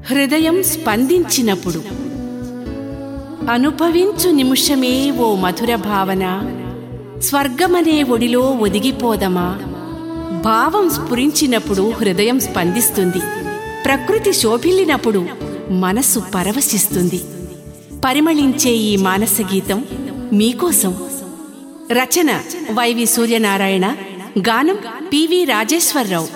హృదయం స్పందించినప్పుడు అనుభవించు నిమిషమే ఓ మధుర భావన స్వర్గమనే ఒడిలో ఒదిగిపోదమా భావం స్ఫురించినప్పుడు హృదయం స్పందిస్తుంది ప్రకృతి శోభిల్లినప్పుడు మనస్సు పరవశిస్తుంది పరిమళించే ఈ మానస గీతం మీకోసం రచన వైవి సూర్యనారాయణ గానం పివి రాజేశ్వరరావు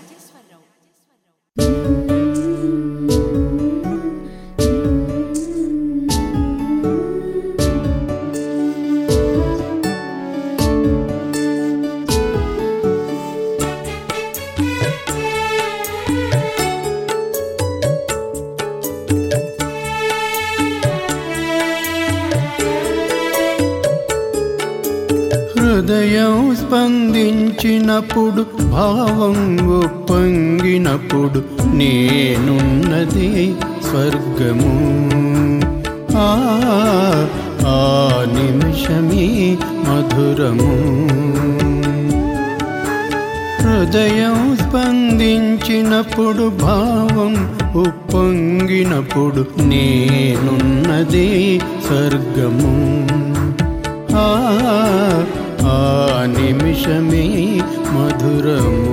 హృదయం స్పందించినప్పుడు భావం ఒప్పంగినప్పుడు నేనున్నది స్వర్గము ఆ ఆ నిమిషమే మధురము హృదయం స్పందించినప్పుడు భావం ఉప్పొంగినప్పుడు నేనున్నది స్వర్గము ఆ ఆ నిమిషమే మధురము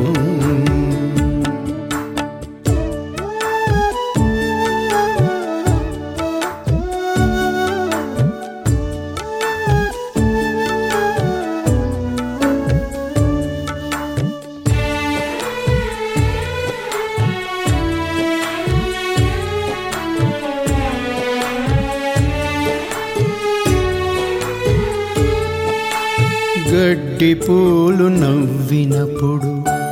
గడ్డి పూలు నవ్వినప్పుడు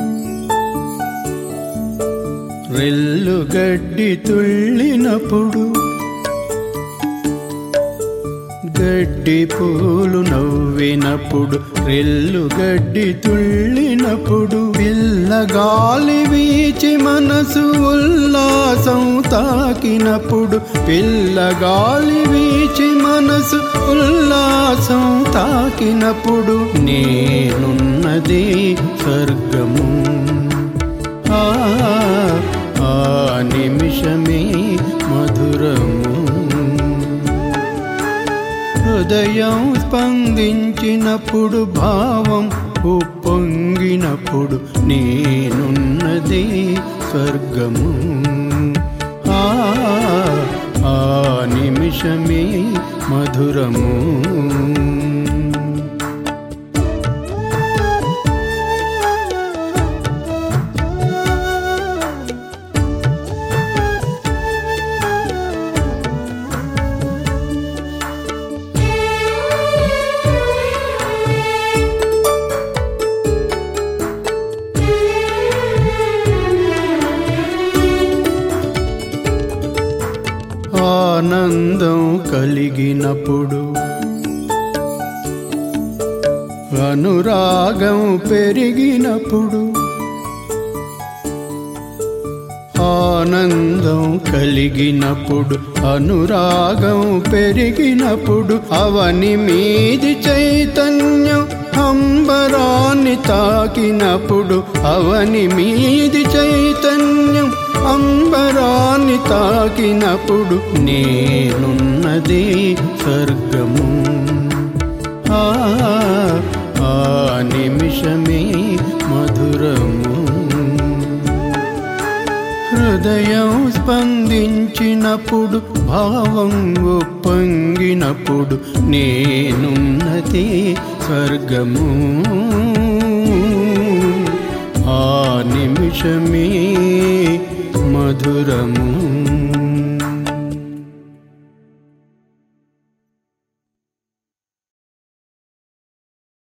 రెల్లు గడ్డి తుళ్ళినప్పుడు గడ్డి పూలు నవ్వినప్పుడు రెల్లు గడ్డి తుళ్ళినప్పుడు పిల్లగాలి వీచి మనసు ఉల్లాసం తాకినప్పుడు పిల్లగాలి వీచి మనసు ఉల్లాసం తాకినప్పుడు నేనున్నది స్వర్గము ఆ ఆ నిమిషమే మధురము హృదయం స్పందించినప్పుడు భావం ఉప్పొంగినప్పుడు నేనున్నది స్వర్గము ఆ ఆ నిమిషమే మధురము ఆనందం కలిగినప్పుడు అనురాగం పెరిగినప్పుడు ఆనందం కలిగినప్పుడు అనురాగం పెరిగినప్పుడు అవని మీది చైతన్యం అంబరాన్ని తాకినప్పుడు అవని మీది చైతన్యం అంబరాన్ని తాకినప్పుడు నేనున్నది స్వర్గము ఆ ఆ నిమిషమే మధురము హృదయం స్పందించినప్పుడు భావం ఒప్పంగినప్పుడు నేనున్నది స్వర్గము ఆ నిమిషమే మధురము